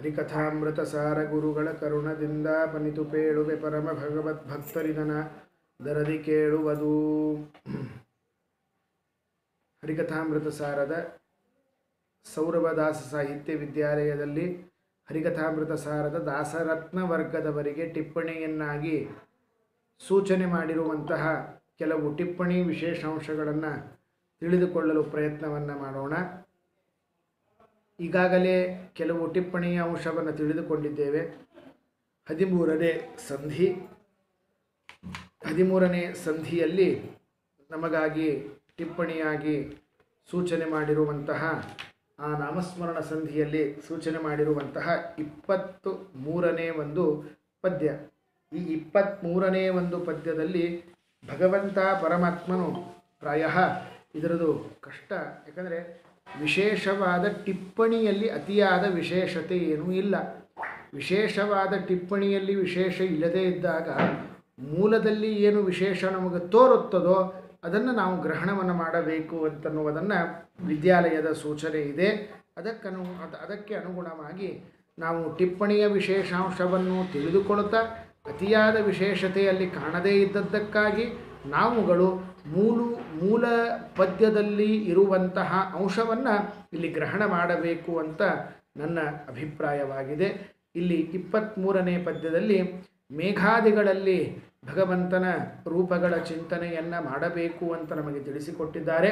ಹರಿಕಥಾಮೃತ ಸಾರ ಗುರುಗಳ ಕರುಣದಿಂದ ಪನಿತು ಪೇಳುವೆ ಪರಮ ಭಗವತ್ ಭಕ್ತರಿದನ ದರದಿ ಕೇಳುವುದು ಹರಿಕಥಾಮೃತ ಸಾರದ ಸೌರಭದಾಸ ಸಾಹಿತ್ಯ ವಿದ್ಯಾಲಯದಲ್ಲಿ ಹರಿಕಥಾಮೃತ ಸಾರದ ದಾಸರತ್ನ ವರ್ಗದವರಿಗೆ ಟಿಪ್ಪಣಿಯನ್ನಾಗಿ ಸೂಚನೆ ಮಾಡಿರುವಂತಹ ಕೆಲವು ಟಿಪ್ಪಣಿ ವಿಶೇಷಾಂಶಗಳನ್ನು ತಿಳಿದುಕೊಳ್ಳಲು ಪ್ರಯತ್ನವನ್ನು ಮಾಡೋಣ ಈಗಾಗಲೇ ಕೆಲವು ಟಿಪ್ಪಣಿಯ ಅಂಶವನ್ನು ತಿಳಿದುಕೊಂಡಿದ್ದೇವೆ ಹದಿಮೂರನೇ ಸಂಧಿ ಹದಿಮೂರನೇ ಸಂಧಿಯಲ್ಲಿ ನಮಗಾಗಿ ಟಿಪ್ಪಣಿಯಾಗಿ ಸೂಚನೆ ಮಾಡಿರುವಂತಹ ಆ ನಾಮಸ್ಮರಣ ಸಂಧಿಯಲ್ಲಿ ಸೂಚನೆ ಮಾಡಿರುವಂತಹ ಇಪ್ಪತ್ತು ಮೂರನೇ ಒಂದು ಪದ್ಯ ಈ ಇಪ್ಪತ್ತ್ಮೂರನೇ ಒಂದು ಪದ್ಯದಲ್ಲಿ ಭಗವಂತ ಪರಮಾತ್ಮನು ಪ್ರಾಯ ಇದರದು ಕಷ್ಟ ಯಾಕಂದರೆ ವಿಶೇಷವಾದ ಟಿಪ್ಪಣಿಯಲ್ಲಿ ಅತಿಯಾದ ವಿಶೇಷತೆ ಏನೂ ಇಲ್ಲ ವಿಶೇಷವಾದ ಟಿಪ್ಪಣಿಯಲ್ಲಿ ವಿಶೇಷ ಇಲ್ಲದೇ ಇದ್ದಾಗ ಮೂಲದಲ್ಲಿ ಏನು ವಿಶೇಷ ನಮಗೆ ತೋರುತ್ತದೋ ಅದನ್ನು ನಾವು ಗ್ರಹಣವನ್ನು ಮಾಡಬೇಕು ಅಂತನ್ನುವುದನ್ನು ವಿದ್ಯಾಲಯದ ಸೂಚನೆ ಇದೆ ಅದಕ್ಕನು ಅದ ಅದಕ್ಕೆ ಅನುಗುಣವಾಗಿ ನಾವು ಟಿಪ್ಪಣಿಯ ವಿಶೇಷಾಂಶವನ್ನು ತಿಳಿದುಕೊಳ್ಳುತ್ತಾ ಅತಿಯಾದ ವಿಶೇಷತೆಯಲ್ಲಿ ಕಾಣದೇ ಇದ್ದದ್ದಕ್ಕಾಗಿ ನಾವುಗಳು ಮೂಲು ಮೂಲ ಪದ್ಯದಲ್ಲಿ ಇರುವಂತಹ ಅಂಶವನ್ನು ಇಲ್ಲಿ ಗ್ರಹಣ ಮಾಡಬೇಕು ಅಂತ ನನ್ನ ಅಭಿಪ್ರಾಯವಾಗಿದೆ ಇಲ್ಲಿ ಇಪ್ಪತ್ತ್ಮೂರನೇ ಪದ್ಯದಲ್ಲಿ ಮೇಘಾದಿಗಳಲ್ಲಿ ಭಗವಂತನ ರೂಪಗಳ ಚಿಂತನೆಯನ್ನು ಮಾಡಬೇಕು ಅಂತ ನಮಗೆ ತಿಳಿಸಿಕೊಟ್ಟಿದ್ದಾರೆ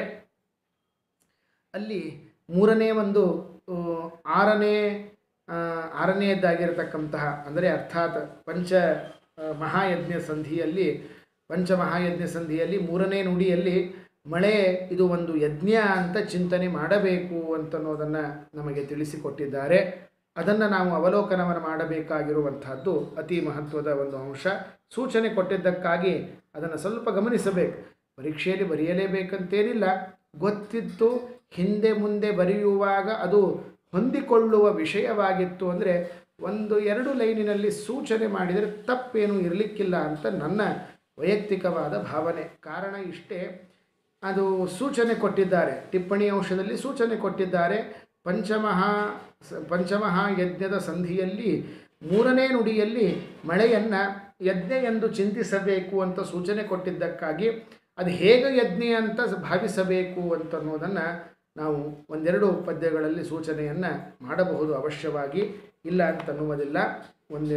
ಅಲ್ಲಿ ಮೂರನೇ ಒಂದು ಆ, ಆರನೇ ಆ, ಆರನೆಯದ್ದಾಗಿರತಕ್ಕಂತಹ ಅಂದರೆ ಅರ್ಥಾತ್ ಪಂಚ ಆ, ಮಹಾಯಜ್ಞ ಸಂಧಿಯಲ್ಲಿ ಪಂಚಮಹಾಯಜ್ಞ ಸಂಧಿಯಲ್ಲಿ ಮೂರನೇ ನುಡಿಯಲ್ಲಿ ಮಳೆ ಇದು ಒಂದು ಯಜ್ಞ ಅಂತ ಚಿಂತನೆ ಮಾಡಬೇಕು ಅಂತನ್ನೋದನ್ನು ನಮಗೆ ತಿಳಿಸಿಕೊಟ್ಟಿದ್ದಾರೆ ಅದನ್ನು ನಾವು ಅವಲೋಕನವನ್ನು ಮಾಡಬೇಕಾಗಿರುವಂತಹದ್ದು ಅತಿ ಮಹತ್ವದ ಒಂದು ಅಂಶ ಸೂಚನೆ ಕೊಟ್ಟಿದ್ದಕ್ಕಾಗಿ ಅದನ್ನು ಸ್ವಲ್ಪ ಗಮನಿಸಬೇಕು ಪರೀಕ್ಷೆಯಲ್ಲಿ ಬರೆಯಲೇಬೇಕಂತೇನಿಲ್ಲ ಗೊತ್ತಿತ್ತು ಹಿಂದೆ ಮುಂದೆ ಬರೆಯುವಾಗ ಅದು ಹೊಂದಿಕೊಳ್ಳುವ ವಿಷಯವಾಗಿತ್ತು ಅಂದರೆ ಒಂದು ಎರಡು ಲೈನಿನಲ್ಲಿ ಸೂಚನೆ ಮಾಡಿದರೆ ತಪ್ಪೇನು ಇರಲಿಕ್ಕಿಲ್ಲ ಅಂತ ನನ್ನ ವೈಯಕ್ತಿಕವಾದ ಭಾವನೆ ಕಾರಣ ಇಷ್ಟೇ ಅದು ಸೂಚನೆ ಕೊಟ್ಟಿದ್ದಾರೆ ಟಿಪ್ಪಣಿ ಅಂಶದಲ್ಲಿ ಸೂಚನೆ ಕೊಟ್ಟಿದ್ದಾರೆ ಪಂಚಮಹಾ ಸ- ಪಂಚಮಹಾ ಯಜ್ಞದ ಸಂಧಿಯಲ್ಲಿ ಮೂರನೇ ನುಡಿಯಲ್ಲಿ ಮಳೆಯನ್ನು ಯಜ್ಞ ಎಂದು ಚಿಂತಿಸಬೇಕು ಅಂತ ಸೂಚನೆ ಕೊಟ್ಟಿದ್ದಕ್ಕಾಗಿ ಅದು ಹೇಗೆ ಯಜ್ಞ ಅಂತ ಭಾವಿಸಬೇಕು ಅಂತನ್ನೋದನ್ನು ನಾವು ಒಂದೆರಡು ಪದ್ಯಗಳಲ್ಲಿ ಸೂಚನೆಯನ್ನು ಮಾಡಬಹುದು ಅವಶ್ಯವಾಗಿ ಇಲ್ಲ ಅಂತನ್ನುವುದಿಲ್ಲ ಒಂದು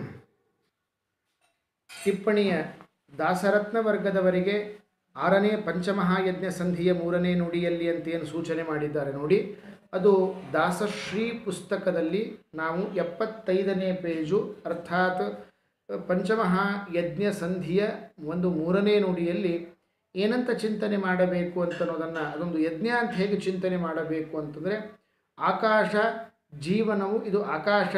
ಟಿಪ್ಪಣಿಯ ದಾಸರತ್ನ ವರ್ಗದವರಿಗೆ ಆರನೇ ಪಂಚಮಹಾಯಜ್ಞ ಸಂಧಿಯ ಮೂರನೇ ನುಡಿಯಲ್ಲಿ ಅಂತೇನು ಸೂಚನೆ ಮಾಡಿದ್ದಾರೆ ನೋಡಿ ಅದು ದಾಸಶ್ರೀ ಪುಸ್ತಕದಲ್ಲಿ ನಾವು ಎಪ್ಪತ್ತೈದನೇ ಪೇಜು ಅರ್ಥಾತ್ ಪಂಚಮಹಾಯಜ್ಞ ಸಂಧಿಯ ಒಂದು ಮೂರನೇ ನುಡಿಯಲ್ಲಿ ಏನಂತ ಚಿಂತನೆ ಮಾಡಬೇಕು ಅಂತನ್ನೋದನ್ನು ಅದೊಂದು ಯಜ್ಞ ಅಂತ ಹೇಗೆ ಚಿಂತನೆ ಮಾಡಬೇಕು ಅಂತಂದರೆ ಆಕಾಶ ಜೀವನವು ಇದು ಆಕಾಶ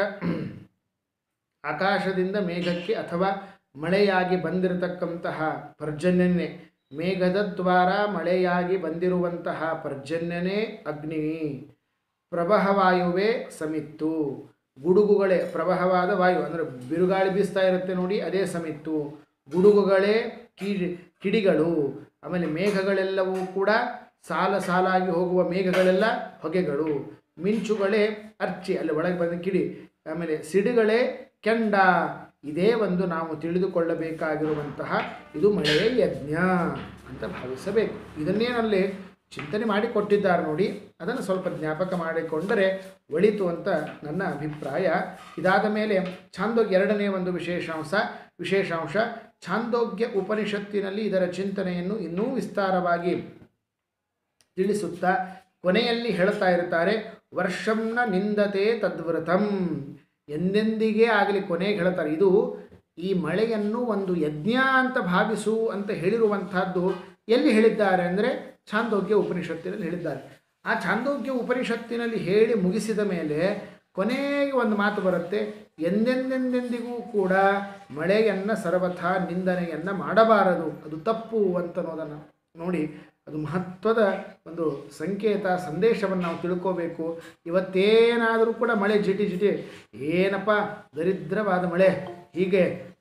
ಆಕಾಶದಿಂದ ಮೇಘಕ್ಕೆ ಅಥವಾ ಮಳೆಯಾಗಿ ಬಂದಿರತಕ್ಕಂತಹ ಪರ್ಜನ್ಯನೇ ಮೇಘದ ದ್ವಾರ ಮಳೆಯಾಗಿ ಬಂದಿರುವಂತಹ ಪರ್ಜನ್ಯನೇ ಅಗ್ನಿ ಪ್ರವಾಹವಾಯುವೇ ಸಮಿತ್ತು ಗುಡುಗುಗಳೇ ಪ್ರವಾಹವಾದ ವಾಯು ಅಂದರೆ ಬಿರುಗಾಳಿ ಬೀಸ್ತಾ ಇರುತ್ತೆ ನೋಡಿ ಅದೇ ಸಮಿತ್ತು ಗುಡುಗುಗಳೇ ಕಿಡಿ ಕಿಡಿಗಳು ಆಮೇಲೆ ಮೇಘಗಳೆಲ್ಲವೂ ಕೂಡ ಸಾಲ ಸಾಲಾಗಿ ಹೋಗುವ ಮೇಘಗಳೆಲ್ಲ ಹೊಗೆಗಳು ಮಿಂಚುಗಳೇ ಅರ್ಚಿ ಅಲ್ಲಿ ಒಳಗೆ ಬಂದ ಕಿಡಿ ಆಮೇಲೆ ಸಿಡಿಗಳೇ ಕೆಂಡ ಇದೇ ಒಂದು ನಾವು ತಿಳಿದುಕೊಳ್ಳಬೇಕಾಗಿರುವಂತಹ ಇದು ಮಳೆಯ ಯಜ್ಞ ಅಂತ ಭಾವಿಸಬೇಕು ಇದನ್ನೇನಲ್ಲಿ ಚಿಂತನೆ ಮಾಡಿ ಕೊಟ್ಟಿದ್ದಾರೆ ನೋಡಿ ಅದನ್ನು ಸ್ವಲ್ಪ ಜ್ಞಾಪಕ ಮಾಡಿಕೊಂಡರೆ ಒಳಿತು ಅಂತ ನನ್ನ ಅಭಿಪ್ರಾಯ ಇದಾದ ಮೇಲೆ ಛಾಂದೋಗ್ಯ ಎರಡನೇ ಒಂದು ವಿಶೇಷಾಂಶ ವಿಶೇಷಾಂಶ ಛಾಂದೋಗ್ಯ ಉಪನಿಷತ್ತಿನಲ್ಲಿ ಇದರ ಚಿಂತನೆಯನ್ನು ಇನ್ನೂ ವಿಸ್ತಾರವಾಗಿ ತಿಳಿಸುತ್ತಾ ಕೊನೆಯಲ್ಲಿ ಹೇಳ್ತಾ ಇರ್ತಾರೆ ವರ್ಷಂನ ನಿಂದತೆ ತದ್ವ್ರತಂ ಎಂದೆಂದಿಗೆ ಆಗಲಿ ಕೊನೆಗೆ ಹೇಳ್ತಾರೆ ಇದು ಈ ಮಳೆಯನ್ನು ಒಂದು ಯಜ್ಞ ಅಂತ ಭಾವಿಸು ಅಂತ ಹೇಳಿರುವಂಥದ್ದು ಎಲ್ಲಿ ಹೇಳಿದ್ದಾರೆ ಅಂದರೆ ಛಾಂದೋಗ್ಯ ಉಪನಿಷತ್ತಿನಲ್ಲಿ ಹೇಳಿದ್ದಾರೆ ಆ ಛಾಂದೋಗ್ಯ ಉಪನಿಷತ್ತಿನಲ್ಲಿ ಹೇಳಿ ಮುಗಿಸಿದ ಮೇಲೆ ಕೊನೆಗೆ ಒಂದು ಮಾತು ಬರುತ್ತೆ ಎಂದೆಂದೆಂದೆಂದಿಗೂ ಕೂಡ ಮಳೆಯನ್ನು ಸರ್ವಥಾ ನಿಂದನೆಯನ್ನು ಮಾಡಬಾರದು ಅದು ತಪ್ಪು ಅಂತನ್ನೋದನ್ನು ನೋಡಿ ಅದು ಮಹತ್ವದ ಒಂದು ಸಂಕೇತ ಸಂದೇಶವನ್ನು ನಾವು ತಿಳ್ಕೋಬೇಕು ಇವತ್ತೇನಾದರೂ ಕೂಡ ಮಳೆ ಜಿಟಿ ಜಿಟಿ ಏನಪ್ಪ ದರಿದ್ರವಾದ ಮಳೆ ಹೀಗೆ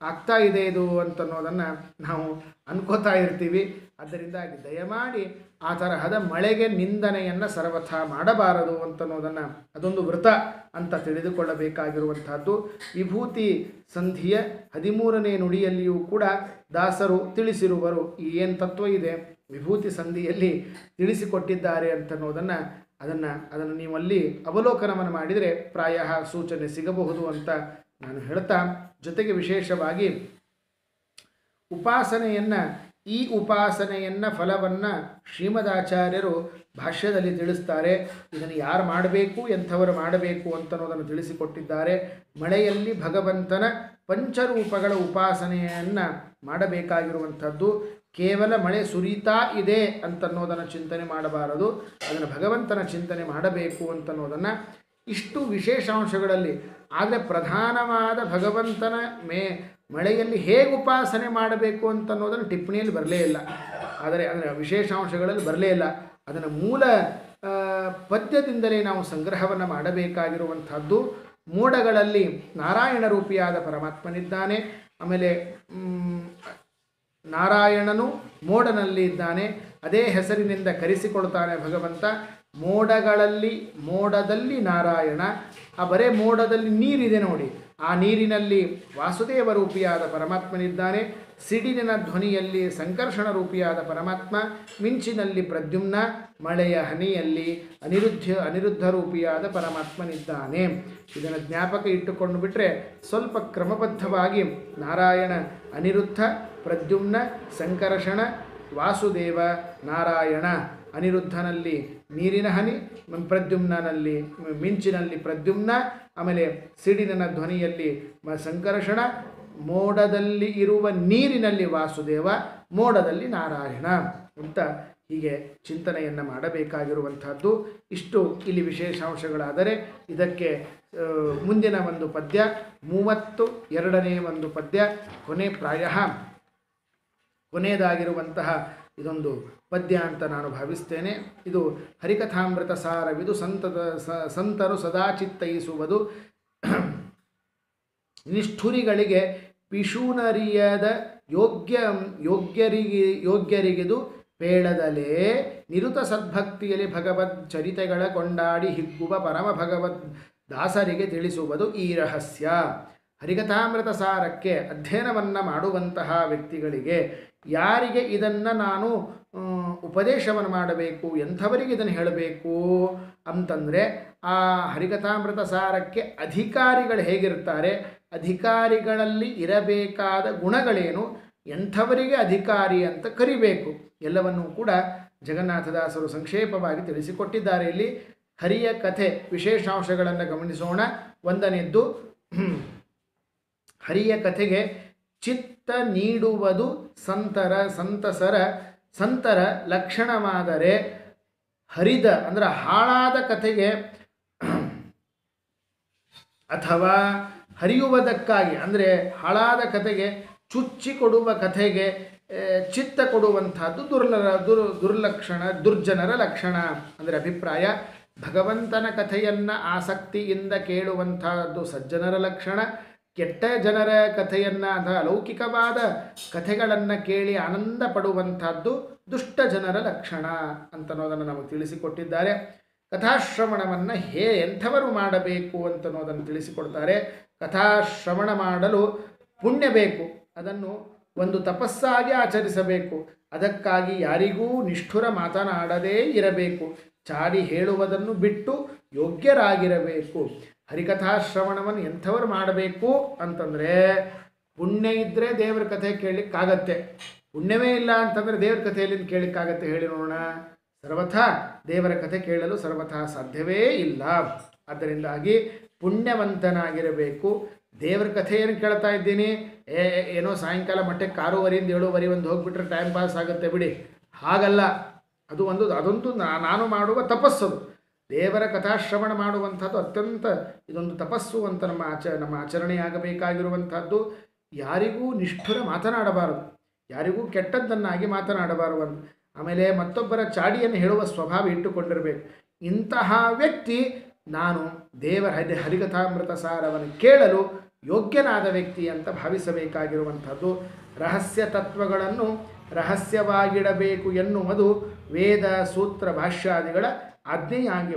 ಆಗ್ತಾ ಇದೆ ಇದು ಅಂತನ್ನೋದನ್ನು ನಾವು ಅನ್ಕೋತಾ ಇರ್ತೀವಿ ಅದರಿಂದಾಗಿ ದಯಮಾಡಿ ಆ ತರಹದ ಮಳೆಗೆ ನಿಂದನೆಯನ್ನು ಸರ್ವಥ ಮಾಡಬಾರದು ಅಂತನ್ನೋದನ್ನು ಅದೊಂದು ವೃತ ಅಂತ ತಿಳಿದುಕೊಳ್ಳಬೇಕಾಗಿರುವಂತಹದ್ದು ವಿಭೂತಿ ಸಂಧಿಯ ಹದಿಮೂರನೇ ನುಡಿಯಲ್ಲಿಯೂ ಕೂಡ ದಾಸರು ತಿಳಿಸಿರುವರು ಈ ಏನು ತತ್ವ ಇದೆ ವಿಭೂತಿ ಸಂಧಿಯಲ್ಲಿ ತಿಳಿಸಿಕೊಟ್ಟಿದ್ದಾರೆ ಅಂತನ್ನೋದನ್ನು ಅದನ್ನು ಅದನ್ನು ನೀವು ಅಲ್ಲಿ ಅವಲೋಕನವನ್ನು ಮಾಡಿದರೆ ಪ್ರಾಯ ಸೂಚನೆ ಸಿಗಬಹುದು ಅಂತ ನಾನು ಹೇಳ್ತಾ ಜೊತೆಗೆ ವಿಶೇಷವಾಗಿ ಉಪಾಸನೆಯನ್ನು ಈ ಉಪಾಸನೆಯನ್ನು ಫಲವನ್ನು ಶ್ರೀಮದಾಚಾರ್ಯರು ಭಾಷ್ಯದಲ್ಲಿ ತಿಳಿಸ್ತಾರೆ ಇದನ್ನು ಯಾರು ಮಾಡಬೇಕು ಎಂಥವರು ಮಾಡಬೇಕು ಅಂತನ್ನೋದನ್ನು ತಿಳಿಸಿಕೊಟ್ಟಿದ್ದಾರೆ ಮಳೆಯಲ್ಲಿ ಭಗವಂತನ ಪಂಚರೂಪಗಳ ಉಪಾಸನೆಯನ್ನು ಮಾಡಬೇಕಾಗಿರುವಂಥದ್ದು ಕೇವಲ ಮಳೆ ಸುರಿತಾ ಇದೆ ಅಂತನ್ನೋದನ್ನು ಚಿಂತನೆ ಮಾಡಬಾರದು ಅದನ್ನು ಭಗವಂತನ ಚಿಂತನೆ ಮಾಡಬೇಕು ಅಂತನ್ನೋದನ್ನು ಇಷ್ಟು ವಿಶೇಷಾಂಶಗಳಲ್ಲಿ ಆದರೆ ಪ್ರಧಾನವಾದ ಭಗವಂತನ ಮೇ ಮಳೆಯಲ್ಲಿ ಹೇಗೆ ಉಪಾಸನೆ ಮಾಡಬೇಕು ಅಂತನ್ನೋದನ್ನು ಟಿಪ್ಪಣಿಯಲ್ಲಿ ಬರಲೇ ಇಲ್ಲ ಆದರೆ ಅಂದರೆ ವಿಶೇಷಾಂಶಗಳಲ್ಲಿ ಬರಲೇ ಇಲ್ಲ ಅದನ್ನು ಮೂಲ ಆ, ಪದ್ಯದಿಂದಲೇ ನಾವು ಸಂಗ್ರಹವನ್ನು ಮಾಡಬೇಕಾಗಿರುವಂಥದ್ದು ಮೋಡಗಳಲ್ಲಿ ನಾರಾಯಣ ರೂಪಿಯಾದ ಪರಮಾತ್ಮನಿದ್ದಾನೆ ಆಮೇಲೆ ಮ್, ನಾರಾಯಣನು ಮೋಡನಲ್ಲಿ ಇದ್ದಾನೆ ಅದೇ ಹೆಸರಿನಿಂದ ಕರೆಸಿಕೊಳ್ತಾನೆ ಭಗವಂತ ಮೋಡಗಳಲ್ಲಿ ಮೋಡದಲ್ಲಿ ನಾರಾಯಣ ಆ ಬರೇ ಮೋಡದಲ್ಲಿ ನೀರಿದೆ ನೋಡಿ ಆ ನೀರಿನಲ್ಲಿ ವಾಸುದೇವ ರೂಪಿಯಾದ ಪರಮಾತ್ಮನಿದ್ದಾನೆ ಸಿಡಿಲಿನ ಧ್ವನಿಯಲ್ಲಿ ಸಂಕರ್ಷಣ ರೂಪಿಯಾದ ಪರಮಾತ್ಮ ಮಿಂಚಿನಲ್ಲಿ ಪ್ರದ್ಯುಮ್ನ ಮಳೆಯ ಹನಿಯಲ್ಲಿ ಅನಿರುದ್ಧ ಅನಿರುದ್ಧ ರೂಪಿಯಾದ ಪರಮಾತ್ಮನಿದ್ದಾನೆ ಇದನ್ನು ಜ್ಞಾಪಕ ಇಟ್ಟುಕೊಂಡು ಬಿಟ್ಟರೆ ಸ್ವಲ್ಪ ಕ್ರಮಬದ್ಧವಾಗಿ ನಾರಾಯಣ ಅನಿರುದ್ಧ ಪ್ರದ್ಯುಮ್ನ ಸಂಕರ್ಷಣ ವಾಸುದೇವ ನಾರಾಯಣ ಅನಿರುದ್ಧನಲ್ಲಿ ನೀರಿನ ಹನಿ ಮ- ಪ್ರದ್ಯುಮ್ನಲ್ಲಿ ಮಿಂಚಿನಲ್ಲಿ ಪ್ರದ್ಯುಮ್ನ ಆಮೇಲೆ ಸಿಡಿಲಿನ ಧ್ವನಿಯಲ್ಲಿ ಮ- ಸಂಕರ್ಷಣ ಮೋಡದಲ್ಲಿ ಇರುವ ನೀರಿನಲ್ಲಿ ವಾಸುದೇವ ಮೋಡದಲ್ಲಿ ನಾರಾಯಣ ಅಂತ ಹೀಗೆ ಚಿಂತನೆಯನ್ನು ಮಾಡಬೇಕಾಗಿರುವಂಥದ್ದು ಇಷ್ಟು ಇಲ್ಲಿ ವಿಶೇಷಾಂಶಗಳಾದರೆ ಇದಕ್ಕೆ ಆ, ಮುಂದಿನ ಒಂದು ಪದ್ಯ ಮೂವತ್ತು ಎರಡನೇ ಒಂದು ಪದ್ಯ ಕೊನೆ ಪ್ರಾಯ ಕೊನೆಯದಾಗಿರುವಂತಹ ಇದೊಂದು ಪದ್ಯ ಅಂತ ನಾನು ಭಾವಿಸ್ತೇನೆ ಇದು ಹರಿಕಥಾಮೃತ ಸಾರವಿದು ಸಂತದ ಸ- ಸಂತರು ಸದಾ ಚಿತ್ತೈಸುವುದು ನಿಷ್ಠುರಿಗಳಿಗೆ ಪಿಶೂನರಿಯದ ಯೋಗ್ಯ ಯೋಗ್ಯರಿಗೆ ಯೋಗ್ಯರಿಗಿದು ಪೇಳದಲೇ ನಿರುತ ಸದ್ಭಕ್ತಿಯಲ್ಲಿ ಭಗವದ್ ಚರಿತೆಗಳ ಕೊಂಡಾಡಿ ಹಿಗ್ಗುವ ಪರಮ ಭಗವದ್ ದಾಸರಿಗೆ ತಿಳಿಸುವುದು ಈ ರಹಸ್ಯ ಹರಿಕಥಾಮೃತ ಸಾರಕ್ಕೆ ಅಧ್ಯಯನವನ್ನು ಮಾಡುವಂತಹ ವ್ಯಕ್ತಿಗಳಿಗೆ ಯಾರಿಗೆ ಇದನ್ನು ನಾನು ಉಪದೇಶವನ್ನು ಮಾಡಬೇಕು ಎಂಥವರಿಗೆ ಇದನ್ನು ಹೇಳಬೇಕು ಅಂತಂದರೆ ಆ ಹರಿಕಥಾಮೃತ ಸಾರಕ್ಕೆ ಅಧಿಕಾರಿಗಳು ಹೇಗಿರ್ತಾರೆ ಅಧಿಕಾರಿಗಳಲ್ಲಿ ಇರಬೇಕಾದ ಗುಣಗಳೇನು ಎಂಥವರಿಗೆ ಅಧಿಕಾರಿ ಅಂತ ಕರಿಬೇಕು ಎಲ್ಲವನ್ನೂ ಕೂಡ ಜಗನ್ನಾಥದಾಸರು ಸಂಕ್ಷೇಪವಾಗಿ ತಿಳಿಸಿಕೊಟ್ಟಿದ್ದಾರೆ ಇಲ್ಲಿ ಹರಿಯ ಕಥೆ ವಿಶೇಷಾಂಶಗಳನ್ನು ಗಮನಿಸೋಣ ಒಂದನೇದ್ದು ಹರಿಯ ಕಥೆಗೆ ಚಿತ್ತ ನೀಡುವುದು ಸಂತರ ಸಂತಸರ ಸಂತರ ಲಕ್ಷಣವಾದರೆ ಹರಿದ ಅಂದರೆ ಹಾಳಾದ ಕಥೆಗೆ ಅಥವಾ ಹರಿಯುವುದಕ್ಕಾಗಿ ಅಂದರೆ ಹಾಳಾದ ಕಥೆಗೆ ಚುಚ್ಚಿ ಕೊಡುವ ಕಥೆಗೆ ಆ, ಚಿತ್ತ ಕೊಡುವಂಥದ್ದು ದುರ್ಲ ದುರ್ ದುರ್ಲಕ್ಷಣ ದುರ್ಜನರ ಲಕ್ಷಣ ಅಂದರೆ ಅಭಿಪ್ರಾಯ ಭಗವಂತನ ಕಥೆಯನ್ನು ಆಸಕ್ತಿಯಿಂದ ಕೇಳುವಂಥದ್ದು ಸಜ್ಜನರ ಲಕ್ಷಣ ಕೆಟ್ಟ ಜನರ ಕಥೆಯನ್ನು ಅಥವಾ ಅಲೌಕಿಕವಾದ ಕಥೆಗಳನ್ನು ಕೇಳಿ ಆನಂದ ಪಡುವಂಥದ್ದು ದುಷ್ಟ ಜನರ ಲಕ್ಷಣ ಅಂತನ್ನೋದನ್ನು ನಮಗೆ ತಿಳಿಸಿಕೊಟ್ಟಿದ್ದಾರೆ ಕಥಾಶ್ರವಣವನ್ನು ಹೇ ಎಂಥವರು ಮಾಡಬೇಕು ಅಂತನ್ನೋದನ್ನು ತಿಳಿಸಿಕೊಡ್ತಾರೆ ಕಥಾಶ್ರವಣ ಮಾಡಲು ಪುಣ್ಯ ಬೇಕು ಅದನ್ನು ಒಂದು ತಪಸ್ಸಾಗಿ ಆಚರಿಸಬೇಕು ಅದಕ್ಕಾಗಿ ಯಾರಿಗೂ ನಿಷ್ಠುರ ಮಾತನಾಡದೇ ಇರಬೇಕು ಚಾಡಿ ಹೇಳುವುದನ್ನು ಬಿಟ್ಟು ಯೋಗ್ಯರಾಗಿರಬೇಕು ಹರಿಕಥಾಶ್ರವಣವನ್ನು ಎಂಥವರು ಮಾಡಬೇಕು ಅಂತಂದರೆ ಪುಣ್ಯ ಇದ್ದರೆ ದೇವರ ಕಥೆ ಕೇಳಲಿಕ್ಕಾಗತ್ತೆ ಪುಣ್ಯವೇ ಇಲ್ಲ ಅಂತಂದರೆ ದೇವರ ಕಥೆಯಲ್ಲಿ ಕೇಳಲಿಕ್ಕಾಗತ್ತೆ ಹೇಳಿ ನೋಡೋಣ ಸರ್ವಥಾ ದೇವರ ಕಥೆ ಕೇಳಲು ಸರ್ವಥಾ ಸಾಧ್ಯವೇ ಇಲ್ಲ ಆದ್ದರಿಂದಾಗಿ ಪುಣ್ಯವಂತನಾಗಿರಬೇಕು ದೇವರ ಕಥೆಯನ್ನು ಕೇಳ್ತಾ ಇದ್ದೀನಿ ಏ ಏನೋ ಸಾಯಂಕಾಲ ಮಟ್ಟಕ್ಕೆ ಆರೂವರೆಯಿಂದ ಏಳುವರೆ ಒಂದು ಹೋಗ್ಬಿಟ್ರೆ ಟೈಮ್ ಪಾಸ್ ಆಗುತ್ತೆ ಬಿಡಿ ಹಾಗಲ್ಲ ಅದು ಒಂದು ಅದೊಂದು ನಾ- ನಾನು ಮಾಡುವ ತಪಸ್ಸು ದೇವರ ಕಥಾಶ್ರವಣ ಮಾಡುವಂಥದ್ದು ಅತ್ಯಂತ ಇದೊಂದು ತಪಸ್ಸು ಅಂತ ನಮ್ಮ ಆಚ ನಮ್ಮ ಆಚರಣೆಯಾಗಬೇಕಾಗಿರುವಂಥದ್ದು ಯಾರಿಗೂ ನಿಷ್ಠುರ ಮಾತನಾಡಬಾರದು ಯಾರಿಗೂ ಕೆಟ್ಟದ್ದನ್ನಾಗಿ ಮಾತನಾಡಬಾರದು ಆಮೇಲೆ ಮತ್ತೊಬ್ಬರ ಚಾಡಿಯನ್ನು ಹೇಳುವ ಸ್ವಭಾವ ಇಟ್ಟುಕೊಂಡಿರಬೇಕು ಇಂತಹ ವ್ಯಕ್ತಿ ನಾನು ದೇವರ ಹರಿ ಹರಿಕಥಾಮೃತ ಸಾರವನ್ನು ಕೇಳಲು ಯೋಗ್ಯನಾದ ವ್ಯಕ್ತಿ ಅಂತ ಭಾವಿಸಬೇಕಾಗಿರುವಂಥದ್ದು ರಹಸ್ಯ ತತ್ವಗಳನ್ನು ರಹಸ್ಯವಾಗಿಡಬೇಕು ಎನ್ನುವುದು ವೇದ ಸೂತ್ರ ಭಾಷ್ಯಾದಿಗಳ ಆಜ್ಞೆಯಾಗಿ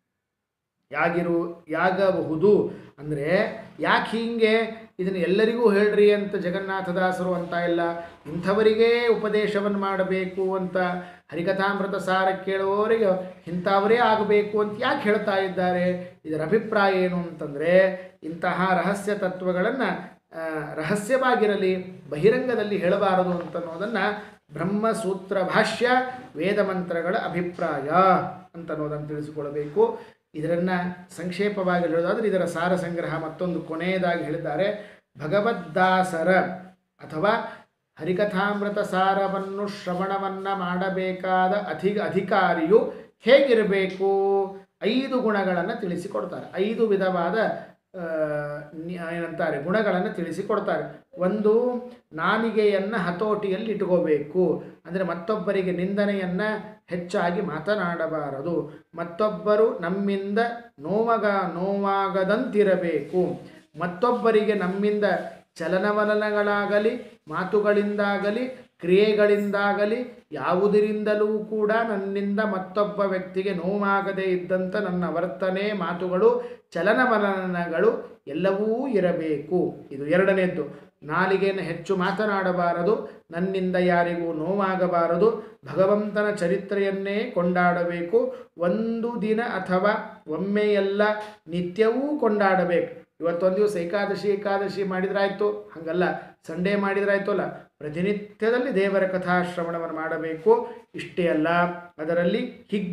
ಯಾಗಿರು ಯಾಗಬಹುದು ಅಂದರೆ ಯಾಕೆ ಹೀಗೆ ಇದನ್ನು ಎಲ್ಲರಿಗೂ ಹೇಳ್ರಿ ಅಂತ ಜಗನ್ನಾಥದಾಸರು ಅಂತ ಇಲ್ಲ ಇಂಥವರಿಗೇ ಉಪದೇಶವನ್ನು ಮಾಡಬೇಕು ಅಂತ ಹರಿಕಥಾಮೃತ ಸಾರ ಕೇಳುವವರಿಗೆ ಇಂಥವರೇ ಆಗಬೇಕು ಅಂತ ಯಾಕೆ ಹೇಳ್ತಾ ಇದ್ದಾರೆ ಇದರ ಅಭಿಪ್ರಾಯ ಏನು ಅಂತಂದರೆ ಇಂತಹ ರಹಸ್ಯ ತತ್ವಗಳನ್ನು ರಹಸ್ಯವಾಗಿರಲಿ ಬಹಿರಂಗದಲ್ಲಿ ಹೇಳಬಾರದು ಅಂತನ್ನೋದನ್ನು ಬ್ರಹ್ಮಸೂತ್ರ ಭಾಷ್ಯ ವೇದ ಮಂತ್ರಗಳ ಅಭಿಪ್ರಾಯ ಅಂತನ್ನೋದನ್ನು ತಿಳಿಸಿಕೊಳ್ಳಬೇಕು ಇದನ್ನು ಸಂಕ್ಷೇಪವಾಗಿ ಹೇಳೋದಾದರೆ ಇದರ ಸಾರ ಸಂಗ್ರಹ ಮತ್ತೊಂದು ಕೊನೆಯದಾಗಿ ಹೇಳಿದ್ದಾರೆ ಭಗವದ್ದಾಸರ ಅಥವಾ ಹರಿಕಥಾಮೃತ ಸಾರವನ್ನು ಶ್ರವಣವನ್ನು ಮಾಡಬೇಕಾದ ಅಧಿ ಅಧಿಕಾರಿಯು ಹೇಗಿರಬೇಕು ಐದು ಗುಣಗಳನ್ನು ತಿಳಿಸಿಕೊಡ್ತಾರೆ ಐದು ವಿಧವಾದ ಆ, ನಿ- ಏನಂತಾರೆ ಗುಣಗಳನ್ನು ತಿಳಿಸಿಕೊಡ್ತಾರೆ ಒಂದು ನಾಲಿಗೆಯನ್ನು ಹತೋಟಿಯಲ್ಲಿ ಇಟ್ಕೋಬೇಕು ಅಂದರೆ ಮತ್ತೊಬ್ಬರಿಗೆ ನಿಂದನೆಯನ್ನು ಹೆಚ್ಚಾಗಿ ಮಾತನಾಡಬಾರದು ಮತ್ತೊಬ್ಬರು ನಮ್ಮಿಂದ ನೋವಾಗ ನೋವಾಗದಂತಿರಬೇಕು ಮತ್ತೊಬ್ಬರಿಗೆ ನಮ್ಮಿಂದ ಚಲನವಲನಗಳಾಗಲಿ ಮಾತುಗಳಿಂದಾಗಲಿ ಕ್ರಿಯೆಗಳಿಂದಾಗಲಿ ಯಾವುದರಿಂದಲೂ ಕೂಡ ನನ್ನಿಂದ ಮತ್ತೊಬ್ಬ ವ್ಯಕ್ತಿಗೆ ನೋವಾಗದೇ ಇದ್ದಂಥ ನನ್ನ ವರ್ತನೆ ಮಾತುಗಳು ಚಲನವಲನಗಳು ಎಲ್ಲವೂ ಇರಬೇಕು ಇದು ಎರಡನೇದ್ದು ನಾಲಿಗೆಯನ್ನು ಹೆಚ್ಚು ಮಾತನಾಡಬಾರದು ನನ್ನಿಂದ ಯಾರಿಗೂ ನೋವಾಗಬಾರದು ಭಗವಂತನ ಚರಿತ್ರೆಯನ್ನೇ ಕೊಂಡಾಡಬೇಕು ಒಂದು ದಿನ ಅಥವಾ ಒಮ್ಮೆಯೆಲ್ಲ ನಿತ್ಯವೂ ಕೊಂಡಾಡಬೇಕು ಇವತ್ತೊಂದು ದಿವಸ ಏಕಾದಶಿ ಏಕಾದಶಿ ಮಾಡಿದ್ರಾಯ್ತು ಹಾಗಲ್ಲ ಸಂಡೇ ಮಾಡಿದ್ರಾಯ್ತು ಅಲ್ಲ ಪ್ರತಿನಿತ್ಯದಲ್ಲಿ ದೇವರ ಕಥಾಶ್ರವಣವನ್ನು ಮಾಡಬೇಕು ಇಷ್ಟೇ ಅಲ್ಲ ಅದರಲ್ಲಿ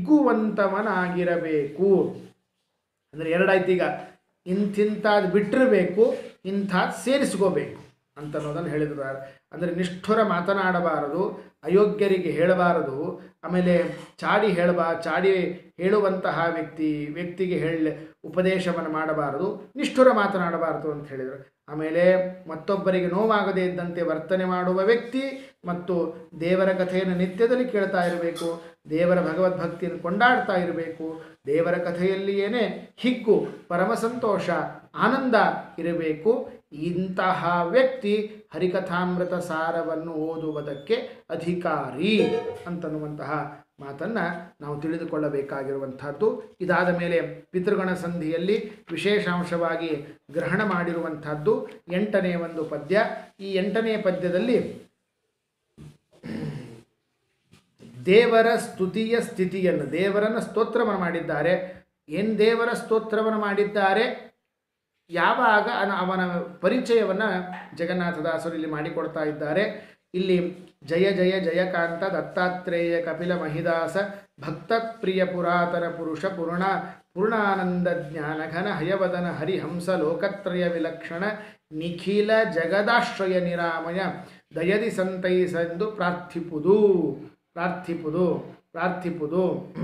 ಹಿಗ್ಗುವಂತವನಾಗಿರಬೇಕು ಅಂದರೆ ಎರಡಾಯ್ತು ಈಗ ಇಂತಿಂಥದ್ದು ಬಿಟ್ಟಿರಬೇಕು ಇಂಥದ್ದು ಸೇರಿಸ್ಕೋಬೇಕು ಅಂತ ಅನ್ನೋದನ್ನು ಹೇಳಿದ್ದಾರೆ ಅಂದರೆ ನಿಷ್ಠುರ ಮಾತನಾಡಬಾರದು ಅಯೋಗ್ಯರಿಗೆ ಹೇಳಬಾರದು ಆಮೇಲೆ ಚಾಡಿ ಹೇಳಬಾ ಚಾಡಿ ಹೇಳುವಂತಹ ವ್ಯಕ್ತಿ ವ್ಯಕ್ತಿಗೆ ಹೇಳ ಉಪದೇಶವನ್ನು ಮಾಡಬಾರದು ನಿಷ್ಠುರ ಮಾತನಾಡಬಾರದು ಅಂತ ಹೇಳಿದರು ಆಮೇಲೆ ಮತ್ತೊಬ್ಬರಿಗೆ ನೋವಾಗದೇ ಇದ್ದಂತೆ ವರ್ತನೆ ಮಾಡುವ ವ್ಯಕ್ತಿ ಮತ್ತು ದೇವರ ಕಥೆಯನ್ನು ನಿತ್ಯದಲ್ಲಿ ಕೇಳ್ತಾ ಇರಬೇಕು ದೇವರ ಭಗವದ್ಭಕ್ತಿಯನ್ನು ಕೊಂಡಾಡ್ತಾ ಇರಬೇಕು ದೇವರ ಕಥೆಯಲ್ಲಿಯೇನೆ ಹಿಗ್ಗು ಪರಮ ಸಂತೋಷ ಆನಂದ ಇರಬೇಕು ಇಂತಹ ವ್ಯಕ್ತಿ ಹರಿಕಥಾಮೃತ ಸಾರವನ್ನು ಓದುವುದಕ್ಕೆ ಅಧಿಕಾರಿ ಅಂತನ್ನುವಂತಹ ಮಾತನ್ನು ನಾವು ತಿಳಿದುಕೊಳ್ಳಬೇಕಾಗಿರುವಂಥದ್ದು ಇದಾದ ಮೇಲೆ ಪಿತೃಗಣ ಸಂಧಿಯಲ್ಲಿ ವಿಶೇಷಾಂಶವಾಗಿ ಗ್ರಹಣ ಮಾಡಿರುವಂಥದ್ದು ಎಂಟನೇ ಒಂದು ಪದ್ಯ ಈ ಎಂಟನೇ ಪದ್ಯದಲ್ಲಿ ದೇವರ ಸ್ತುತಿಯ ಸ್ಥಿತಿಯನ್ನು ದೇವರನ್ನು ಸ್ತೋತ್ರವನ್ನು ಮಾಡಿದ್ದಾರೆ ಏನು ದೇವರ ಸ್ತೋತ್ರವನ್ನು ಮಾಡಿದ್ದಾರೆ ಯಾವಾಗ ಅನ- ಅವನ ಪರಿಚಯವನ್ನು ಜಗನ್ನಾಥದಾಸರು ಇಲ್ಲಿ ಮಾಡಿಕೊಡ್ತಾ ಇದ್ದಾರೆ ಇಲ್ಲಿ ಜಯ ಜಯ ಜಯಕಾಂತ ದತ್ತಾತ್ರೇಯ ಕಪಿಲ ಮಹಿದಾಸ ಭಕ್ತ ಪ್ರಿಯ ಪುರಾತನ ಪುರುಷ ಪೂರ್ಣ ಪೂರ್ಣಾನಂದ ಜ್ಞಾನ ಘನ ಹಯವದನ ಹರಿಹಂಸ ಲೋಕತ್ರಯ ವಿಲಕ್ಷಣ ನಿಖಿಲ ಜಗದಾಶ್ರಯ ನಿರಾಮಯ ದಯದಿ ಸಂತೈಸೆಂದು ಪ್ರಾರ್ಥಿಪುದು ಪ್ರಾರ್ಥಿಪುದು ಪ್ರಾರ್ಥಿಪುದು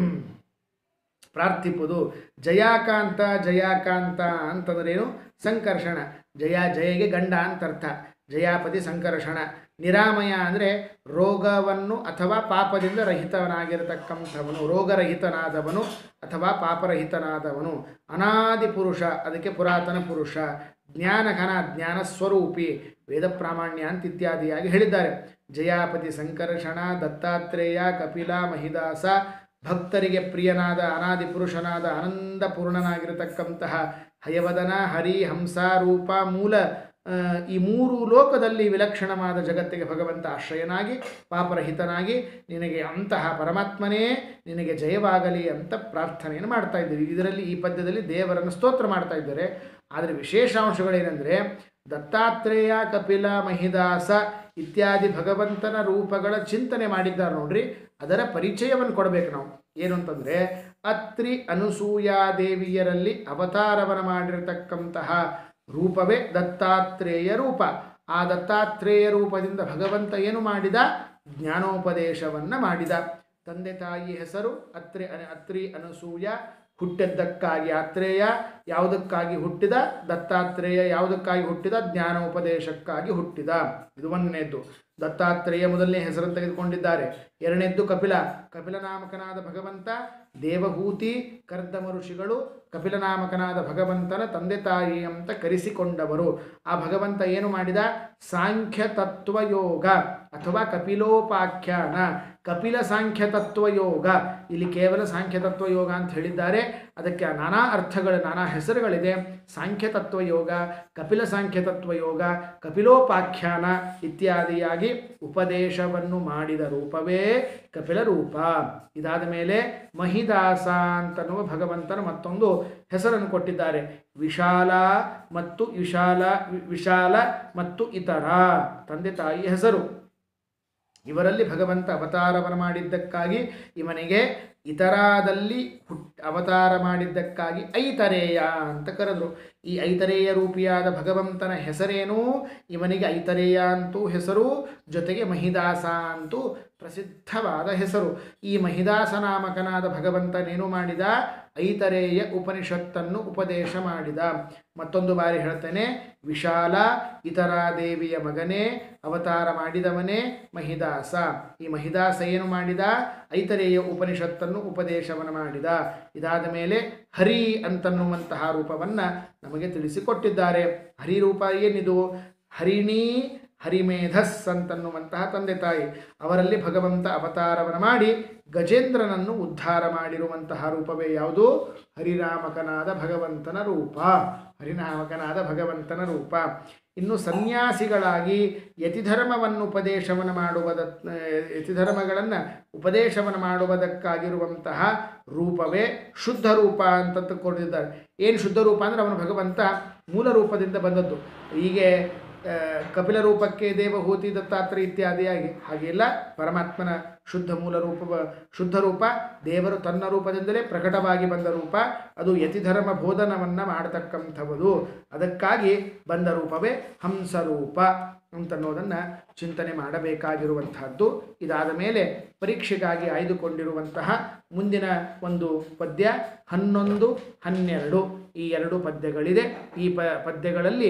ಪ್ರಾರ್ಥಿಪುದು ಜಯಾಕಾಂತ ಜಯಾಕಾಂತ ಅಂತಂದ್ರೇನು ಸಂಕರ್ಷಣ ಜಯ ಜಯಗೆ ಗಂಡ ಅಂತ ಅರ್ಥ ಜಯಾಪತಿ ಸಂಕರ್ಷಣ ನಿರಾಮಯ ಅಂದರೆ ರೋಗವನ್ನು ಅಥವಾ ಪಾಪದಿಂದ ರಹಿತವನಾಗಿರತಕ್ಕಂಥವನು ರೋಗರಹಿತನಾದವನು ಅಥವಾ ಪಾಪರಹಿತನಾದವನು ಅನಾದಿ ಪುರುಷ ಅದಕ್ಕೆ ಪುರಾತನ ಪುರುಷ ಜ್ಞಾನಘನ ಜ್ಞಾನ ಸ್ವರೂಪಿ ವೇದ ಪ್ರಾಮಾಣ್ಯ ಅಂತ ಇತ್ಯಾದಿಯಾಗಿ ಹೇಳಿದ್ದಾರೆ ಜಯಾಪತಿ ಸಂಕರ್ಷಣ ದತ್ತಾತ್ರೇಯ ಕಪಿಲ ಮಹಿದಾಸ ಭಕ್ತರಿಗೆ ಪ್ರಿಯನಾದ ಅನಾದಿ ಪುರುಷನಾದ ಆನಂದ ಪೂರ್ಣನಾಗಿರತಕ್ಕಂತಹ ಹಯವದನ ಹರಿ ಹಂಸ ರೂಪ ಮೂಲ ಆ, ಈ ಮೂರು ಲೋಕದಲ್ಲಿ ವಿಲಕ್ಷಣವಾದ ಜಗತ್ತಿಗೆ ಭಗವಂತ ಆಶ್ರಯನಾಗಿ ಪಾಪರಹಿತನಾಗಿ ನಿನಗೆ ಅಂತಹ ಪರಮಾತ್ಮನೇ ನಿನಗೆ ಜಯವಾಗಲಿ ಅಂತ ಪ್ರಾರ್ಥನೆಯನ್ನು ಮಾಡ್ತಾ ಇದ್ದೀವಿ ಇದರಲ್ಲಿ ಈ ಪದ್ಯದಲ್ಲಿ ದೇವರನ್ನು ಸ್ತೋತ್ರ ಮಾಡ್ತಾ ಇದ್ದಾರೆ ಆದರೆ ವಿಶೇಷಾಂಶಗಳೇನೆಂದರೆ ದತ್ತಾತ್ರೇಯ ಕಪಿಲ ಮಹಿದಾಸ ಇತ್ಯಾದಿ ಭಗವಂತನ ರೂಪಗಳ ಚಿಂತನೆ ಮಾಡಿದ್ದಾರೆ ನೋಡ್ರಿ ಅದರ ಪರಿಚಯವನ್ನು ಕೊಡಬೇಕು ನಾವು ಏನು ಅಂತಂದರೆ ಅತ್ರಿ ಅನುಸೂಯಾದೇವಿಯರಲ್ಲಿ ಅವತಾರವನ್ನು ಮಾಡಿರತಕ್ಕಂತಹ ರೂಪವೇ ದತ್ತಾತ್ರೇಯ ರೂಪ ಆ ದತ್ತಾತ್ರೇಯ ರೂಪದಿಂದ ಭಗವಂತ ಏನು ಮಾಡಿದ ಜ್ಞಾನೋಪದೇಶವನ್ನು ಮಾಡಿದ ತಂದೆ ತಾಯಿ ಹೆಸರು ಅತ್ರಿ ಅತ್ರಿ ಅನಸೂಯ ಹುಟ್ಟಿದ್ದಕ್ಕಾಗಿ ಆತ್ರೇಯ ಯಾವುದಕ್ಕಾಗಿ ಹುಟ್ಟಿದ ದತ್ತಾತ್ರೇಯ ಯಾವುದಕ್ಕಾಗಿ ಹುಟ್ಟಿದ ಜ್ಞಾನೋಪದೇಶಕ್ಕಾಗಿ ಹುಟ್ಟಿದ ಇದು ಒಂದನೇದ್ದು ದತ್ತಾತ್ರೇಯ ಮೊದಲನೇ ಹೆಸರನ್ನು ತೆಗೆದುಕೊಂಡಿದ್ದಾರೆ ಎರಡನೇದ್ದು ಕಪಿಲ ಕಪಿಲ ನಾಮಕನಾದ ಭಗವಂತ ದೇವಹೂತಿ ಕರ್ದಮ ಋಷಿಗಳು ಕಪಿಲನಾಮಕನಾದ ಭಗವಂತನ ತಂದೆ ತಾಯಿ ಅಂತ ಕರೆಸಿಕೊಂಡವರು ಆ ಭಗವಂತ ಏನು ಮಾಡಿದ ಸಾಂಖ್ಯ ತತ್ವ ಯೋಗ ಅಥವಾ ಕಪಿಲೋಪಾಖ್ಯಾನ ಕಪಿಲ ಸಾಂಖ್ಯ ತತ್ವ ಯೋಗ ಇಲ್ಲಿ ಕೇವಲ ಸಾಂಖ್ಯ ತತ್ವ ಯೋಗ ಅಂತ ಹೇಳಿದ್ದಾರೆ ಅದಕ್ಕೆ ನಾನಾ ಅರ್ಥಗಳು ನಾನಾ ಹೆಸರುಗಳಿದೆ ಸಾಂಖ್ಯ ತತ್ವ ಯೋಗ ಕಪಿಲ ಸಾಂಖ್ಯ ತತ್ವ ಯೋಗ ಕಪಿಲೋಪಾಖ್ಯಾನ ಇತ್ಯಾದಿಯಾಗಿ ಉಪದೇಶವನ್ನು ಮಾಡಿದ ರೂಪವೇ ಕಪಿಲ ರೂಪ ಇದಾದ ಮೇಲೆ ಮಹಿದಾಸ ಅಂತನ್ನುವ ಭಗವಂತನ ಮತ್ತೊಂದು ಹೆಸರನ್ನು ಕೊಟ್ಟಿದ್ದಾರೆ ವಿಶಾಲ ಮತ್ತು ವಿಶಾಲ ವಿ- ವಿಶಾಲ ಮತ್ತು ಇತರ ತಂದೆ ತಾಯಿ ಹೆಸರು ಇವರಲ್ಲಿ ಭಗವಂತ ಅವತಾರವನ್ನು ಮಾಡಿದ್ದಕ್ಕಾಗಿ ಇವನಿಗೆ ಇತರಾದಲ್ಲಿ ಹುಟ್ ಅವತಾರ ಮಾಡಿದ್ದಕ್ಕಾಗಿ ಐತರೇಯ ಅಂತ ಕರೆದ್ರು ಈ ಐತರೇಯ ರೂಪಿಯಾದ ಭಗವಂತನ ಹೆಸರೇನು ಇವನಿಗೆ ಐತರೇಯ ಅಂತೂ ಹೆಸರು ಜೊತೆಗೆ ಮಹಿದಾಸ ಅಂತೂ ಪ್ರಸಿದ್ಧವಾದ ಹೆಸರು ಈ ಮಹಿದಾಸ ನಾಮಕನಾದ ಭಗವಂತನೇನು ಮಾಡಿದ ಐತರೇಯ ಉಪನಿಷತ್ತನ್ನು ಉಪದೇಶ ಮಾಡಿದ ಮತ್ತೊಂದು ಬಾರಿ ಹೇಳ್ತೇನೆ ವಿಶಾಲ ಇತರ ದೇವಿಯ ಮಗನೇ ಅವತಾರ ಮಾಡಿದವನೇ ಮಹಿದಾಸ ಈ ಮಹಿದಾಸ ಏನು ಮಾಡಿದ ಐತರೇಯ ಉಪನಿಷತ್ತನ್ನು ಉಪದೇಶವನ್ನು ಮಾಡಿದ ಇದಾದ ಮೇಲೆ ಹರಿ ಅಂತನ್ನುವಂತಹ ರೂಪವನ್ನು ನಮಗೆ ತಿಳಿಸಿಕೊಟ್ಟಿದ್ದಾರೆ ಹರಿ ರೂಪ ಏನಿದು ಹರಿಣಿ ಹರಿಮೇಧಸ್ ಅಂತನ್ನುವಂತಹ ತಂದೆ ತಾಯಿ ಅವರಲ್ಲಿ ಭಗವಂತ ಅವತಾರವನ್ನು ಮಾಡಿ ಗಜೇಂದ್ರನನ್ನು ಉದ್ಧಾರ ಮಾಡಿರುವಂತಹ ರೂಪವೇ ಯಾವುದು ಹರಿನಾಮಕನಾದ ಭಗವಂತನ ರೂಪ ಹರಿನಾಮಕನಾದ ಭಗವಂತನ ರೂಪ ಇನ್ನು ಸನ್ಯಾಸಿಗಳಾಗಿ ಯತಿಧರ್ಮವನ್ನು ಉಪದೇಶವನ್ನು ಮಾಡುವುದ ಯತಿಧರ್ಮಗಳನ್ನು ಉಪದೇಶವನ್ನು ಮಾಡುವುದಕ್ಕಾಗಿರುವಂತಹ ರೂಪವೇ ಶುದ್ಧ ರೂಪ ಅಂತ ಕೊಟ್ಟಿದ್ದಾರೆ ಏನು ಶುದ್ಧ ರೂಪ ಅಂದರೆ ಅವನು ಭಗವಂತ ಮೂಲ ರೂಪದಿಂದ ಬಂದದ್ದು ಹೀಗೆ ಆ, ಕಪಿಲ ರೂಪಕ್ಕೆ ದೇವಹೂತಿ ದತ್ತಾತ್ರೇಯ ಇತ್ಯಾದಿಯಾಗಿ ಹಾಗೆಲ್ಲ ಪರಮಾತ್ಮನ ಶುದ್ಧ ಮೂಲ ರೂಪ ಶುದ್ಧ ರೂಪ ದೇವರು ತನ್ನ ರೂಪದಿಂದಲೇ ಪ್ರಕಟವಾಗಿ ಬಂದ ರೂಪ ಅದು ಯತಿಧರ್ಮ ಬೋಧನವನ್ನು ಮಾಡತಕ್ಕಂಥವುದು ಅದಕ್ಕಾಗಿ ಬಂದ ರೂಪವೇ ಹಂಸರೂಪ ಅಂತನ್ನೋದನ್ನು ಚಿಂತನೆ ಮಾಡಬೇಕಾಗಿರುವಂತಹದ್ದು ಇದಾದ ಮೇಲೆ ಪರೀಕ್ಷೆಗಾಗಿ ಆಯ್ದುಕೊಂಡಿರುವಂತಹ ಮುಂದಿನ ಒಂದು ಪದ್ಯ ಹನ್ನೊಂದು ಹನ್ನೆರಡು ಈ ಎರಡು ಪದ್ಯಗಳಿದೆ ಈ ಪ ಪದ್ಯಗಳಲ್ಲಿ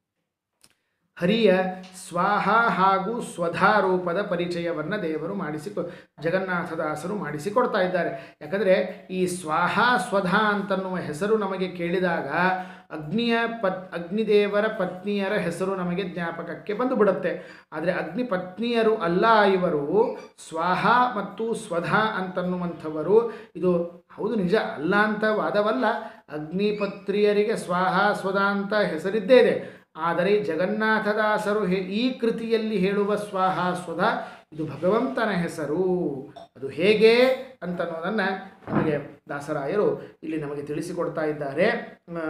ಹರಿಯ ಸ್ವಾಹ ಹಾಗೂ ಸ್ವಧಾ ರೂಪದ ಪರಿಚಯವನ್ನು ದೇವರು ಮಾಡಿಸಿಕೊ ಜಗನ್ನಾಥದಾಸರು ಮಾಡಿಸಿಕೊಡ್ತಾ ಇದ್ದಾರೆ ಯಾಕಂದರೆ ಈ ಸ್ವಾಹ ಸ್ವಧಾ ಅಂತನ್ನುವ ಹೆಸರು ನಮಗೆ ಕೇಳಿದಾಗ ಅಗ್ನಿಯ ಪತ್ ಅಗ್ನಿದೇವರ ಪತ್ನಿಯರ ಹೆಸರು ನಮಗೆ ಜ್ಞಾಪಕಕ್ಕೆ ಬಂದು ಬಿಡುತ್ತೆ ಆದರೆ ಅಗ್ನಿ ಪತ್ನಿಯರು ಅಲ್ಲ ಇವರು ಸ್ವಾಹ ಮತ್ತು ಸ್ವಧಾ ಅಂತನ್ನುವಂಥವರು ಇದು ಹೌದು ನಿಜ ಅಲ್ಲ ಅಂತ ವಾದವಲ್ಲ ಅಗ್ನಿಪತ್ರಿಯರಿಗೆ ಸ್ವಾಹ ಸ್ವಧಾ ಅಂತ ಹೆಸರಿದ್ದೇ ಇದೆ ಆದರೆ ಜಗನ್ನಾಥದಾಸರು ಹೇ ಈ ಕೃತಿಯಲ್ಲಿ ಹೇಳುವ ಸ್ವಾಹ ಸ್ವಧ ಇದು ಭಗವಂತನ ಹೆಸರು ಅದು ಹೇಗೆ ಅಂತನ್ನೋದನ್ನು ನಮಗೆ ದಾಸರಾಯರು ಇಲ್ಲಿ ನಮಗೆ ತಿಳಿಸಿಕೊಡ್ತಾ ಇದ್ದಾರೆ ಆ,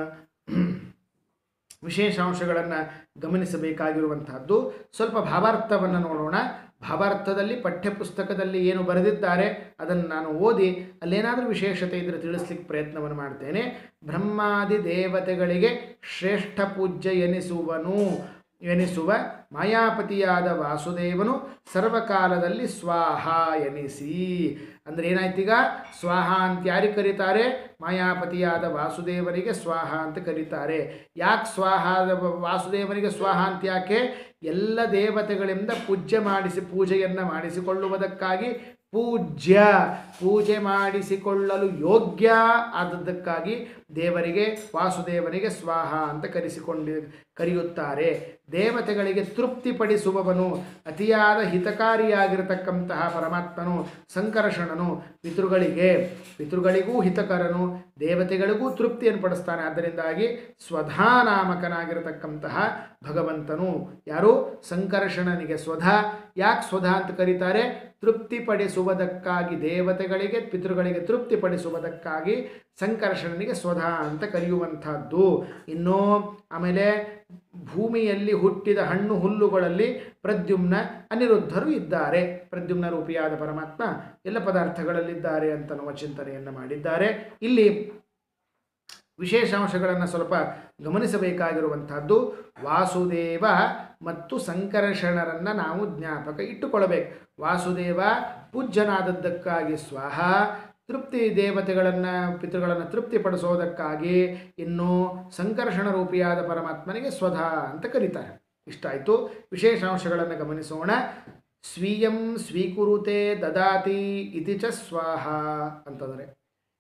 ವಿಶೇಷಾಂಶಗಳನ್ನು ಗಮನಿಸಬೇಕಾಗಿರುವಂತಹದ್ದು ಸ್ವಲ್ಪ ಭಾವಾರ್ಥವನ್ನು ನೋಡೋಣ ಭಾವಾರ್ಥದಲ್ಲಿ ಪಠ್ಯಪುಸ್ತಕದಲ್ಲಿ ಏನು ಬರೆದಿದ್ದಾರೆ ಅದನ್ನು ನಾನು ಓದಿ ಅಲ್ಲೇನಾದರೂ ವಿಶೇಷತೆ ಇದ್ದರೆ ತಿಳಿಸ್ಲಿಕ್ಕೆ ಪ್ರಯತ್ನವನ್ನು ಮಾಡ್ತೇನೆ ಬ್ರಹ್ಮಾದಿ ದೇವತೆಗಳಿಗೆ ಶ್ರೇಷ್ಠ ಪೂಜ್ಯ ಎನಿಸುವನು ಎನಿಸುವ ಮಾಯಾಪತಿಯಾದ ವಾಸುದೇವನು ಸರ್ವಕಾಲದಲ್ಲಿ ಸ್ವಾಹ ಎನಿಸಿ ಅಂದರೆ ಏನಾಯ್ತೀಗ ಸ್ವಾಹ ಅಂತ ಯಾರಿಗೆ ಕರೀತಾರೆ ಮಾಯಾಪತಿಯಾದ ವಾಸುದೇವರಿಗೆ ಸ್ವಾಹ ಅಂತ ಕರೀತಾರೆ ಯಾಕೆ ಸ್ವಾಹ ವಾಸುದೇವನಿಗೆ ಸ್ವಾಹ ಅಂತ ಯಾಕೆ ಎಲ್ಲ ದೇವತೆಗಳಿಂದ ಪೂಜ್ಯ ಮಾಡಿಸಿ ಪೂಜೆಯನ್ನು ಮಾಡಿಸಿಕೊಳ್ಳುವುದಕ್ಕಾಗಿ ಪೂಜ್ಯ ಪೂಜೆ ಮಾಡಿಸಿಕೊಳ್ಳಲು ಯೋಗ್ಯ ಆದದ್ದಕ್ಕಾಗಿ ದೇವರಿಗೆ ವಾಸುದೇವನಿಗೆ ಸ್ವಾಹ ಅಂತ ಕರೆಸಿಕೊಂಡು ಕರೆಯುತ್ತಾರೆ ದೇವತೆಗಳಿಗೆ ತೃಪ್ತಿಪಡಿಸುವವನು ಅತಿಯಾದ ಹಿತಕಾರಿಯಾಗಿರತಕ್ಕಂತಹ ಪರಮಾತ್ಮನು ಸಂಕರ್ಷಣನು ಪಿತೃಗಳಿಗೆ ಪಿತೃಗಳಿಗೂ ಹಿತಕರನು ದೇವತೆಗಳಿಗೂ ತೃಪ್ತಿಯನ್ನು ಪಡಿಸ್ತಾನೆ ಆದ್ದರಿಂದಾಗಿ ಸ್ವಧಾನಾಮಕನಾಗಿರತಕ್ಕಂತಹ ಭಗವಂತನು ಯಾರು ಸಂಕರ್ಷಣನಿಗೆ ಸ್ವಧಾ ಯಾಕೆ ಸ್ವಧಾ ಅಂತ ಕರೀತಾರೆ ತೃಪ್ತಿಪಡಿಸುವುದಕ್ಕಾಗಿ ದೇವತೆಗಳಿಗೆ ಪಿತೃಗಳಿಗೆ ತೃಪ್ತಿಪಡಿಸುವುದಕ್ಕಾಗಿ ಸಂಕರ್ಷಣನಿಗೆ ಸ್ವಧಾ ಅಂತ ಕರೆಯುವಂಥದ್ದು ಇನ್ನು ಆಮೇಲೆ ಭೂಮಿಯಲ್ಲಿ ಹುಟ್ಟಿದ ಹಣ್ಣು ಹುಲ್ಲುಗಳಲ್ಲಿ ಪ್ರದ್ಯುಮ್ನ ಅನಿರುದ್ಧರು ಇದ್ದಾರೆ ಪ್ರದ್ಯುಮ್ನ ರೂಪಿಯಾದ ಪರಮಾತ್ಮ ಎಲ್ಲ ಪದಾರ್ಥಗಳಲ್ಲಿದ್ದಾರೆ ಅಂತನ್ನುವ ಚಿಂತನೆಯನ್ನು ಮಾಡಿದ್ದಾರೆ ಇಲ್ಲಿ ವಿಶೇಷಾಂಶಗಳನ್ನು ಸ್ವಲ್ಪ ಗಮನಿಸಬೇಕಾಗಿರುವಂತಹದ್ದು ವಾಸುದೇವ ಮತ್ತು ಸಂಕರ್ಷಣರನ್ನು ನಾವು ಜ್ಞಾಪಕ ಇಟ್ಟುಕೊಳ್ಳಬೇಕು ವಾಸುದೇವ ಪೂಜ್ಯನಾದದ್ದಕ್ಕಾಗಿ ಸ್ವಾಹ ತೃಪ್ತಿ ದೇವತೆಗಳನ್ನು ಪಿತೃಗಳನ್ನು ತೃಪ್ತಿಪಡಿಸೋದಕ್ಕಾಗಿ ಇನ್ನು ಸಂಕರ್ಷಣ ರೂಪಿಯಾದ ಪರಮಾತ್ಮನಿಗೆ ಸ್ವಧಾ ಅಂತ ಕರೀತಾರೆ ಇಷ್ಟಾಯಿತು ವಿಶೇಷಾಂಶಗಳನ್ನು ಗಮನಿಸೋಣ ಸ್ವೀಯಂ ಸ್ವೀಕುರುತೆ ದದಾತಿ ಇತಿ ಚ ಸ್ವಾಹ ಅಂತಂದರೆ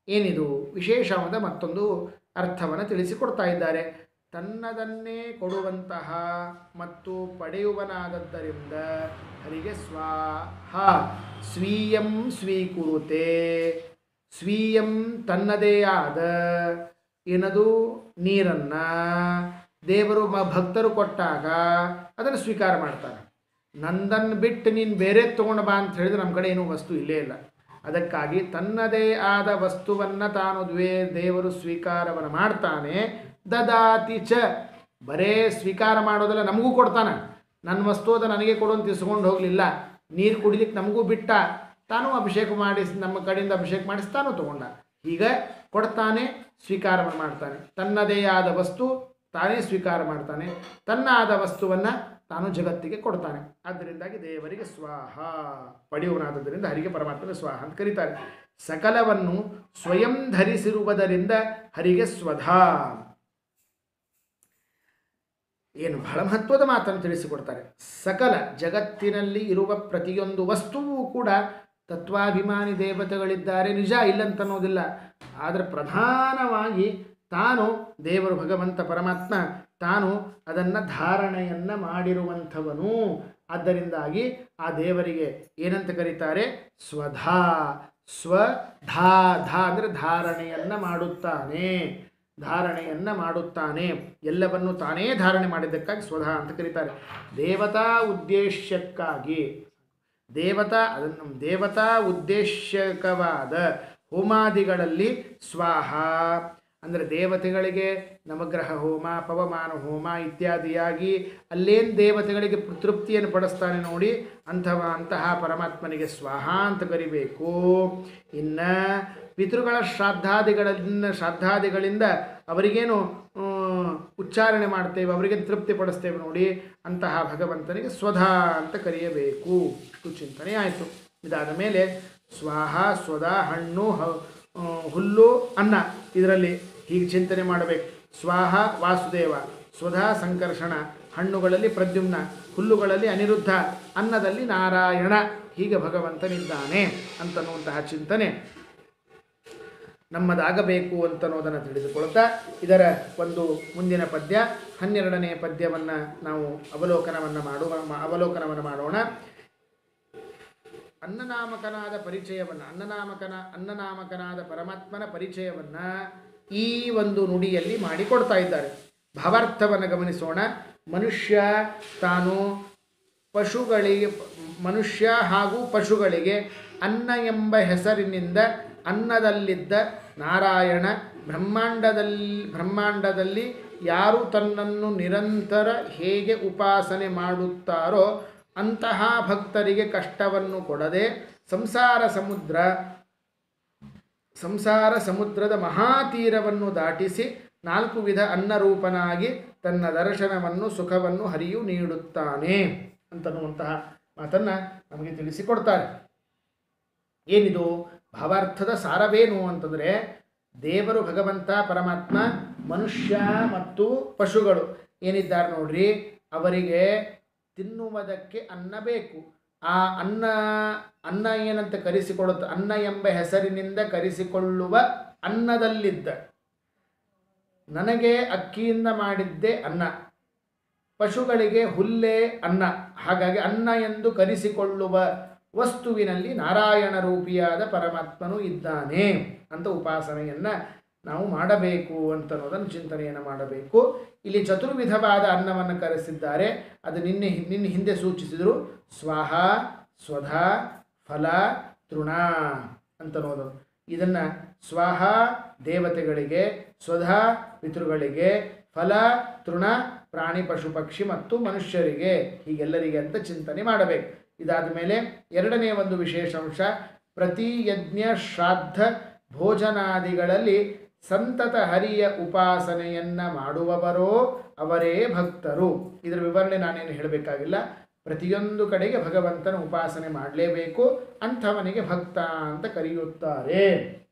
ಏನಿದು ವಿಶೇಷವಾದ ಮತ್ತೊಂದು ಅರ್ಥವನ್ನು ತಿಳಿಸಿಕೊಡ್ತಾ ಇದ್ದಾರೆ ತನ್ನದನ್ನೇ ಕೊಡುವಂತಹ ಮತ್ತು ಪಡೆಯುವನಾದದ್ದರಿಂದ ಹರಿಗೆ ಸ್ವಾಹ ಸ್ವೀಯಂ ಸ್ವೀಕುರುತೆ ಸ್ವೀಯಂ ತನ್ನದೇ ಆದ ಏನದು ನೀರನ್ನು ದೇವರು ಮ ಭಕ್ತರು ಕೊಟ್ಟಾಗ ಅದನ್ನು ಸ್ವೀಕಾರ ಮಾಡ್ತಾರೆ ನಂದನ್ನು ಬಿಟ್ಟು ನೀನು ಬೇರೆ ತೊಗೊಂಡು ಬಾ ಅಂತ ಹೇಳಿದ್ರೆ ನಮ್ಮ ಕಡೆ ಏನೂ ವಸ್ತು ಇಲ್ಲೇ ಇಲ್ಲ ಅದಕ್ಕಾಗಿ ತನ್ನದೇ ಆದ ವಸ್ತುವನ್ನು ತಾನು ದ್ವೇ ದೇವರು ಸ್ವೀಕಾರವನ್ನು ಮಾಡ್ತಾನೆ ದದಾತಿ ಚ ಬರೇ ಸ್ವೀಕಾರ ಮಾಡೋದಲ್ಲ ನಮಗೂ ಕೊಡ್ತಾನೆ ನನ್ನ ವಸ್ತು ಅದ ನನಗೆ ಕೊಡು ಅಂತ ಇಸ್ಕೊಂಡು ಹೋಗಲಿಲ್ಲ ನೀರು ಕುಡಿಲಿಕ್ಕೆ ನಮಗೂ ಬಿಟ್ಟ ತಾನು ಅಭಿಷೇಕ ಮಾಡಿಸಿ ನಮ್ಮ ಕಡೆಯಿಂದ ಅಭಿಷೇಕ ಮಾಡಿಸಿ ತಾನು ತಗೊಂಡ ಹೀಗೆ ಕೊಡ್ತಾನೆ ಸ್ವೀಕಾರವನ್ನು ಮಾಡ್ತಾನೆ ತನ್ನದೇ ಆದ ವಸ್ತು ತಾನೇ ಸ್ವೀಕಾರ ಮಾಡ್ತಾನೆ ತನ್ನ ಆದ ವಸ್ತುವನ್ನು ತಾನು ಜಗತ್ತಿಗೆ ಕೊಡ್ತಾನೆ ಆದ್ದರಿಂದಾಗಿ ದೇವರಿಗೆ ಸ್ವಾಹ ಪಡೆಯುವನಾದದ್ದರಿಂದ ಹರಿಗೆ ಪರಮಾತ್ಮನ ಸ್ವಾಹ ಅಂತ ಕರೀತಾರೆ ಸಕಲವನ್ನು ಸ್ವಯಂ ಧರಿಸಿರುವುದರಿಂದ ಹರಿಗೆ ಸ್ವಧಾ ಏನು ಬಹಳ ಮಹತ್ವದ ಮಾತನ್ನು ತಿಳಿಸಿಕೊಡ್ತಾರೆ ಸಕಲ ಜಗತ್ತಿನಲ್ಲಿ ಇರುವ ಪ್ರತಿಯೊಂದು ವಸ್ತುವೂ ಕೂಡ ತತ್ವಾಭಿಮಾನಿ ದೇವತೆಗಳಿದ್ದಾರೆ ನಿಜ ಇಲ್ಲಂತನ್ನೋದಿಲ್ಲ ಆದರೆ ಪ್ರಧಾನವಾಗಿ ತಾನು ದೇವರು ಭಗವಂತ ಪರಮಾತ್ಮ ತಾನು ಅದನ್ನು ಧಾರಣೆಯನ್ನು ಮಾಡಿರುವಂಥವನು ಆದ್ದರಿಂದಾಗಿ ಆ ದೇವರಿಗೆ ಏನಂತ ಕರೀತಾರೆ ಸ್ವಧಾ ಸ್ವಧಾ ಧಾ ಅಂದರೆ ಧಾರಣೆಯನ್ನು ಮಾಡುತ್ತಾನೆ ಧಾರಣೆಯನ್ನು ಮಾಡುತ್ತಾನೆ ಎಲ್ಲವನ್ನು ತಾನೇ ಧಾರಣೆ ಮಾಡಿದ್ದಕ್ಕಾಗಿ ಸ್ವಧಾ ಅಂತ ಕರೀತಾರೆ ದೇವತಾ ಉದ್ದೇಶಕ್ಕಾಗಿ ದೇವತಾ ಅದನ್ನು ದೇವತಾ ಉದ್ದೇಶಕವಾದ ಹೋಮಾದಿಗಳಲ್ಲಿ ಸ್ವಾಹ ಅಂದರೆ ದೇವತೆಗಳಿಗೆ ನವಗ್ರಹ ಹೋಮ ಪವಮಾನ ಹೋಮ ಇತ್ಯಾದಿಯಾಗಿ ಅಲ್ಲೇನು ದೇವತೆಗಳಿಗೆ ತೃಪ್ತಿಯನ್ನು ಪಡಿಸ್ತಾನೆ ನೋಡಿ ಅಂಥವ ಅಂತಹ ಪರಮಾತ್ಮನಿಗೆ ಸ್ವಾಹ ಅಂತ ಕರಿಬೇಕು ಇನ್ನು ಪಿತೃಗಳ ಶ್ರಾದ್ದಾದಿಗಳಿಂದ ಶ್ರಾದ್ದಾದಿಗಳಿಂದ ಅವರಿಗೇನು ಆ, ಉಚ್ಚಾರಣೆ ಮಾಡ್ತೇವೆ ಅವರಿಗೆ ತೃಪ್ತಿ ಪಡಿಸ್ತೇವೆ ನೋಡಿ ಅಂತಹ ಭಗವಂತನಿಗೆ ಸ್ವಧಾ ಅಂತ ಕರೆಯಬೇಕು ಇಷ್ಟು ಚಿಂತನೆ ಆಯಿತು ಇದಾದ ಮೇಲೆ ಸ್ವಾಹ ಸ್ವಧಾ ಹಣ್ಣು ಹ- ಆ, ಹುಲ್ಲು ಅನ್ನ ಇದರಲ್ಲಿ ಹೀಗೆ ಚಿಂತನೆ ಮಾಡಬೇಕು ಸ್ವಾಹ ವಾಸುದೇವ ಸ್ವಧಾ ಸಂಕರ್ಷಣ ಹಣ್ಣುಗಳಲ್ಲಿ ಪ್ರದ್ಯುಮ್ನ ಹುಲ್ಲುಗಳಲ್ಲಿ ಅನಿರುದ್ಧ ಅನ್ನದಲ್ಲಿ ನಾರಾಯಣ ಹೀಗೆ ಭಗವಂತನಿದ್ದಾನೆ ಅಂತನ್ನುವಂತಹ ಚಿಂತನೆ ನಮ್ಮದಾಗಬೇಕು ಅಂತನ್ನೋದನ್ನು ತಿಳಿದುಕೊಳ್ತಾ ಇದರ ಒಂದು ಮುಂದಿನ ಪದ್ಯ ಹನ್ನೆರಡನೇ ಪದ್ಯವನ್ನು ನಾವು ಅವಲೋಕನವನ್ನು ಮಾಡುವ ಅವಲೋಕನವನ್ನು ಮಾಡೋಣ ಅನ್ನನಾಮಕನಾದ ಪರಿಚಯವನ್ನು ಅನ್ನನಾಮಕನ ಅನ್ನನಾಮಕನಾದ ಪರಮಾತ್ಮನ ಪರಿಚಯವನ್ನು ಈ ಒಂದು ನುಡಿಯಲ್ಲಿ ಮಾಡಿಕೊಡ್ತಾ ಇದ್ದಾರೆ ಭಾವಾರ್ಥವನ್ನು ಗಮನಿಸೋಣ ಮನುಷ್ಯ ತಾನು ಪಶುಗಳಿಗೆ ಮನುಷ್ಯ ಹಾಗೂ ಪಶುಗಳಿಗೆ ಅನ್ನ ಎಂಬ ಹೆಸರಿನಿಂದ ಅನ್ನದಲ್ಲಿದ್ದ ನಾರಾಯಣ ಬ್ರಹ್ಮಾಂಡದಲ್ಲಿ ಬ್ರಹ್ಮಾಂಡದಲ್ಲಿ ಯಾರು ತನ್ನನ್ನು ನಿರಂತರ ಹೇಗೆ ಉಪಾಸನೆ ಮಾಡುತ್ತಾರೋ ಅಂತಹ ಭಕ್ತರಿಗೆ ಕಷ್ಟವನ್ನು ಕೊಡದೆ ಸಂಸಾರ ಸಮುದ್ರ ಸಂಸಾರ ಸಮುದ್ರದ ಮಹಾತೀರವನ್ನು ದಾಟಿಸಿ ನಾಲ್ಕು ವಿಧ ಅನ್ನರೂಪನಾಗಿ ತನ್ನ ದರ್ಶನವನ್ನು ಸುಖವನ್ನು ಹರಿಯು ನೀಡುತ್ತಾನೆ ಅಂತನ್ನುವಂತಹ ಮಾತನ್ನು ನಮಗೆ ತಿಳಿಸಿಕೊಡ್ತಾರೆ ಏನಿದು ಭಾವಾರ್ಥದ ಸಾರವೇನು ಅಂತಂದರೆ ದೇವರು ಭಗವಂತ ಪರಮಾತ್ಮ ಮನುಷ್ಯ ಮತ್ತು ಪಶುಗಳು ಏನಿದ್ದಾರೆ ನೋಡ್ರಿ ಅವರಿಗೆ ತಿನ್ನುವುದಕ್ಕೆ ಅನ್ನ ಬೇಕು ಆ ಅನ್ನ ಅನ್ನ ಏನಂತ ಕರೆಸಿಕೊಳ್ಳುತ್ತ ಅನ್ನ ಎಂಬ ಹೆಸರಿನಿಂದ ಕರೆಸಿಕೊಳ್ಳುವ ಅನ್ನದಲ್ಲಿದ್ದ ನನಗೆ ಅಕ್ಕಿಯಿಂದ ಮಾಡಿದ್ದೇ ಅನ್ನ ಪಶುಗಳಿಗೆ ಹುಲ್ಲೇ ಅನ್ನ ಹಾಗಾಗಿ ಅನ್ನ ಎಂದು ಕರೆಸಿಕೊಳ್ಳುವ ವಸ್ತುವಿನಲ್ಲಿ ನಾರಾಯಣ ರೂಪಿಯಾದ ಪರಮಾತ್ಮನು ಇದ್ದಾನೆ ಅಂತ ಉಪಾಸನೆಯನ್ನು ನಾವು ಮಾಡಬೇಕು ಅಂತನ್ನೋದನ್ನು ಚಿಂತನೆಯನ್ನು ಮಾಡಬೇಕು ಇಲ್ಲಿ ಚತುರ್ವಿಧವಾದ ಅನ್ನವನ್ನು ಕರೆಸಿದ್ದಾರೆ ಅದು ನಿನ್ನೆ ನಿನ್ನೆ ಹಿಂದೆ ಸೂಚಿಸಿದರು ಸ್ವಾಹ ಸ್ವಧಾ ಫಲ ತೃಣ ಅಂತನ್ನೋದು ಇದನ್ನು ಸ್ವಾಹ ದೇವತೆಗಳಿಗೆ ಸ್ವಧಾ ಪಿತೃಗಳಿಗೆ ಫಲ ತೃಣ ಪ್ರಾಣಿ ಪಶು ಪಕ್ಷಿ ಮತ್ತು ಮನುಷ್ಯರಿಗೆ ಹೀಗೆಲ್ಲರಿಗೆ ಅಂತ ಚಿಂತನೆ ಮಾಡಬೇಕು ಇದಾದ ಮೇಲೆ ಎರಡನೇ ಒಂದು ವಿಶೇಷಾಂಶ ಪ್ರತಿ ಯಜ್ಞ ಶ್ರಾದ್ದ ಭೋಜನಾದಿಗಳಲ್ಲಿ ಸಂತತ ಹರಿಯ ಉಪಾಸನೆಯನ್ನು ಮಾಡುವವರೋ ಅವರೇ ಭಕ್ತರು ಇದರ ವಿವರಣೆ ನಾನೇನು ಹೇಳಬೇಕಾಗಿಲ್ಲ ಪ್ರತಿಯೊಂದು ಕಡೆಗೆ ಭಗವಂತನ ಉಪಾಸನೆ ಮಾಡಲೇಬೇಕು ಅಂಥವನಿಗೆ ಭಕ್ತ ಅಂತ ಕರೆಯುತ್ತಾರೆ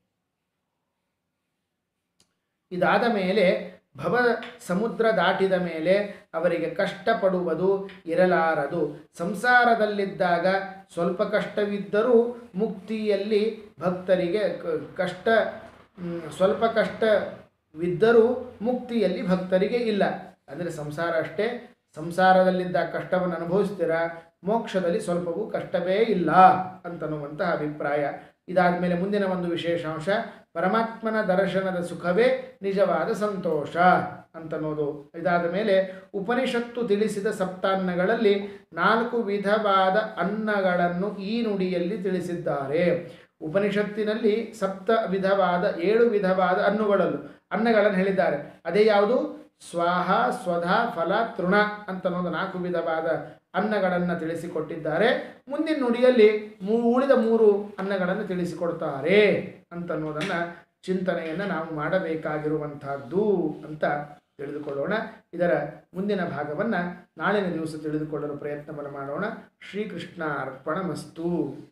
ಇದಾದ ಮೇಲೆ ಭವ ಸಮುದ್ರ ದಾಟಿದ ಮೇಲೆ ಅವರಿಗೆ ಕಷ್ಟಪಡುವುದು ಇರಲಾರದು ಸಂಸಾರದಲ್ಲಿದ್ದಾಗ ಸ್ವಲ್ಪ ಕಷ್ಟವಿದ್ದರೂ ಮುಕ್ತಿಯಲ್ಲಿ ಭಕ್ತರಿಗೆ ಕ- ಕಷ್ಟ ಮ್, ಸ್ವಲ್ಪ ಕಷ್ಟವಿದ್ದರೂ ಮುಕ್ತಿಯಲ್ಲಿ ಭಕ್ತರಿಗೆ ಇಲ್ಲ ಅಂದರೆ ಸಂಸಾರ ಅಷ್ಟೇ ಸಂಸಾರದಲ್ಲಿದ್ದ ಕಷ್ಟವನ್ನು ಅನುಭವಿಸ್ತೀರಾ ಮೋಕ್ಷದಲ್ಲಿ ಸ್ವಲ್ಪವೂ ಕಷ್ಟವೇ ಇಲ್ಲ ಅಂತನ್ನುವಂತಹ ಅಭಿಪ್ರಾಯ ಇದಾದ ಮೇಲೆ ಮುಂದಿನ ಒಂದು ವಿಶೇಷಾಂಶ ಪರಮಾತ್ಮನ ದರ್ಶನದ ಸುಖವೇ ನಿಜವಾದ ಸಂತೋಷ ಅಂತನ್ನೋದು ಇದಾದ ಮೇಲೆ ಉಪನಿಷತ್ತು ತಿಳಿಸಿದ ಸಪ್ತಾನ್ನಗಳಲ್ಲಿ ನಾಲ್ಕು ವಿಧವಾದ ಅನ್ನಗಳನ್ನು ಈ ನುಡಿಯಲ್ಲಿ ತಿಳಿಸಿದ್ದಾರೆ ಉಪನಿಷತ್ತಿನಲ್ಲಿ ಸಪ್ತ ವಿಧವಾದ ಏಳು ವಿಧವಾದ ಅನ್ನುಗಳಲ್ಲೂ ಅನ್ನಗಳನ್ನು ಹೇಳಿದ್ದಾರೆ ಅದೇ ಯಾವುದು ಸ್ವಾಹ ಸ್ವಧ ಫಲ ತೃಣ ಅಂತನ್ನೋದು ನಾಲ್ಕು ವಿಧವಾದ ಅನ್ನಗಳನ್ನು ತಿಳಿಸಿಕೊಟ್ಟಿದ್ದಾರೆ ಮುಂದಿನ ನುಡಿಯಲ್ಲಿ ಮೂ ಉಳಿದ ಮೂರು ಅನ್ನಗಳನ್ನು ತಿಳಿಸಿಕೊಡ್ತಾರೆ ಅಂತನ್ನೋದನ್ನು ಚಿಂತನೆಯನ್ನು ನಾವು ಮಾಡಬೇಕಾಗಿರುವಂತಹದ್ದು ಅಂತ ತಿಳಿದುಕೊಳ್ಳೋಣ ಇದರ ಮುಂದಿನ ಭಾಗವನ್ನು ನಾಳಿನ ದಿವಸ ತಿಳಿದುಕೊಳ್ಳಲು ಪ್ರಯತ್ನವನ್ನು ಮಾಡೋಣ ಶ್ರೀಕೃಷ್ಣ ಅರ್ಪಣಮಸ್ತು